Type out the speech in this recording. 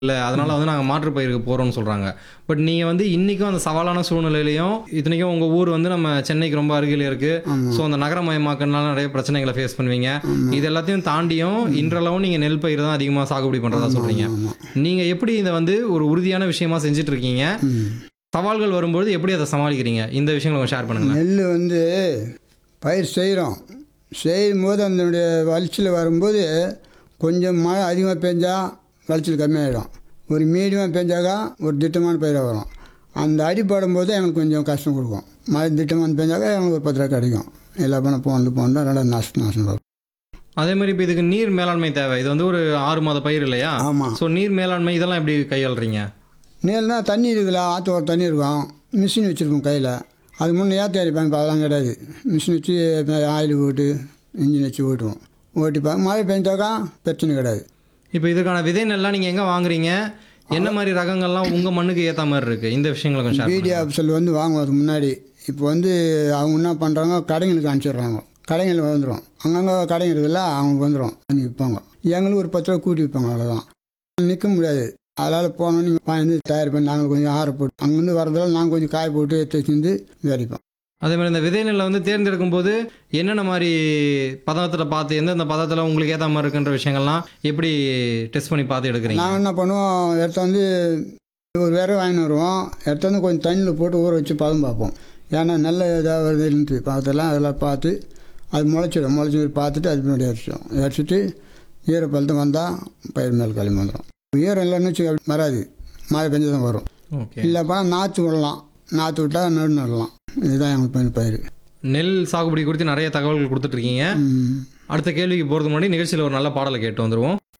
இல்லை அதனால வந்து நாங்கள் மாற்றுப் பயிருக்கு போகிறோம்னு சொல்கிறாங்க பட் நீங்கள் வந்து இன்றைக்கும் அந்த சவாலான சூழ்நிலையிலையும் இத்தனைக்கும் உங்கள் ஊர் வந்து நம்ம சென்னைக்கு ரொம்ப அருகில் இருக்குது ஸோ அந்த நகரமயமாக்கனால நிறைய பிரச்சனைகளை ஃபேஸ் பண்ணுவீங்க இது எல்லாத்தையும் தாண்டியும் இன்றளவும் நீங்கள் நெல் பயிர் தான் அதிகமாக சாகுபடி பண்ணுறதா சொல்கிறீங்க நீங்கள் எப்படி இதை வந்து ஒரு உறுதியான விஷயமா செஞ்சுட்டு இருக்கீங்க சவால்கள் வரும்போது எப்படி அதை சமாளிக்கிறீங்க இந்த விஷயங்களை ஷேர் பண்ணுங்களேன் நெல் வந்து பயிர் செய்கிறோம் செய்யும் போது அதனுடைய வளர்ச்சியில் வரும்போது கொஞ்சம் மழை அதிகமாக பெஞ்சா விளைச்சல் கம்மியாயிடும் ஒரு மீடியமாக பெஞ்சாக்கா ஒரு திட்டமான பயிராக வரும் அந்த அடிப்படும் போது எங்களுக்கு கொஞ்சம் கஷ்டம் கொடுக்கும் மழை திட்டமான பெஞ்சாக்கா எங்களுக்கு ஒரு பத்து ரூபா கிடைக்கும் எல்லா பணம் போந்து போனால் ரெண்டாவது நாசம் நாசம் வரும் அதே மாதிரி இப்போ இதுக்கு நீர் மேலாண்மை தேவை இது வந்து ஒரு ஆறு மாத பயிர் இல்லையா ஆமாம் ஸோ நீர் மேலாண்மை இதெல்லாம் எப்படி கையாளுறீங்க நீர்னா தண்ணி இருக்குல்ல ஆற்று ஒரு தண்ணி இருக்கும் மிஷின் வச்சுருக்கோம் கையில் அது முன்னே ஏற்றி அடிப்பாங்க இப்போ அதெல்லாம் கிடையாது மிஷின் வச்சு ஆயில் ஓட்டு இன்ஜின் வச்சு ஓட்டுவோம் ஓட்டிப்பாங்க மழை பெஞ்சாக்கா பிரச்சனை கிடையாது இப்போ இதுக்கான விதை நெல்லாம் நீங்கள் எங்கே வாங்குறீங்க என்ன மாதிரி ரகங்கள்லாம் உங்கள் மண்ணுக்கு ஏற்ற மாதிரி இருக்குது இந்த விஷயங்களை கொஞ்சம் share பிடி ஆஃபீஸில் வந்து வாங்குவதுக்கு முன்னாடி இப்போ வந்து அவங்க என்ன பண்ணுறாங்க கடைங்களுக்கு அனுப்பிச்சிடுறாங்க கடைகள் வந்துடும் அங்கங்கே கடைங்க இருக்குல்ல அவங்களுக்கு வந்துடும் பண்ணி விற்பாங்க எங்களுக்கு ஒரு பத்து ரூபா கூட்டி விற்பாங்க அவ்வளோதான் நிற்க முடியாது அதனால் போனோன்னு வாங்கி தயார் பண்ணி நாங்கள் கொஞ்சம் ஆற போட்டு அங்கேருந்து வரதால நாங்கள் கொஞ்சம் காய போட்டு எடுத்து வச்சுருந்து விதைப்போம் அதே மாதிரி இந்த விதை நெல்லை வந்து தேர்ந்தெடுக்கும் போது என்னென்ன மாதிரி பதத்தில் பார்த்து எந்தெந்த பதத்தில் உங்களுக்கு ஏற்ற மாதிரி இருக்குன்ற விஷயங்கள்லாம் எப்படி டெஸ்ட் பண்ணி பார்த்து எடுக்கிறீங்க நாங்கள் என்ன பண்ணுவோம் எடுத்து வந்து ஒரு விரை வாங்கிட்டு வருவோம் எடுத்து வந்து கொஞ்சம் தண்ணியில் போட்டு ஊற வச்சு பதம் பார்ப்போம் ஏன்னா நல்ல இதாக வருதுன்ட்டு பார்த்தெல்லாம் அதெல்லாம் பார்த்து அது முளைச்சிடும் முளைச்சி பார்த்துட்டு அது பின்னாடி அடிச்சிடும் அடிச்சுட்டு ஈரப்பழத்தம் வந்தால் பயிர் மேல் களி வந்துடும் ஈரம் இல்லைன்னு வச்சு வராது மழை பெஞ்சு தான் வரும் ஓகே இல்லைப்பா நாற்று விடலாம் நாற்று விட்டால் நடு நடலாம் இதுதான் எங்களுக்கு பயிர் பயிர் நெல் சாகுபடி குறித்து நிறைய தகவல்கள் கொடுத்துட்ருக்கீங்க ம். அடுத்த கேள்விக்கு போகிறதுக்கு முன்னாடி நிகழ்ச்சியில் ஒரு நல்ல பாடலை கேட்டு வந்துருவோம்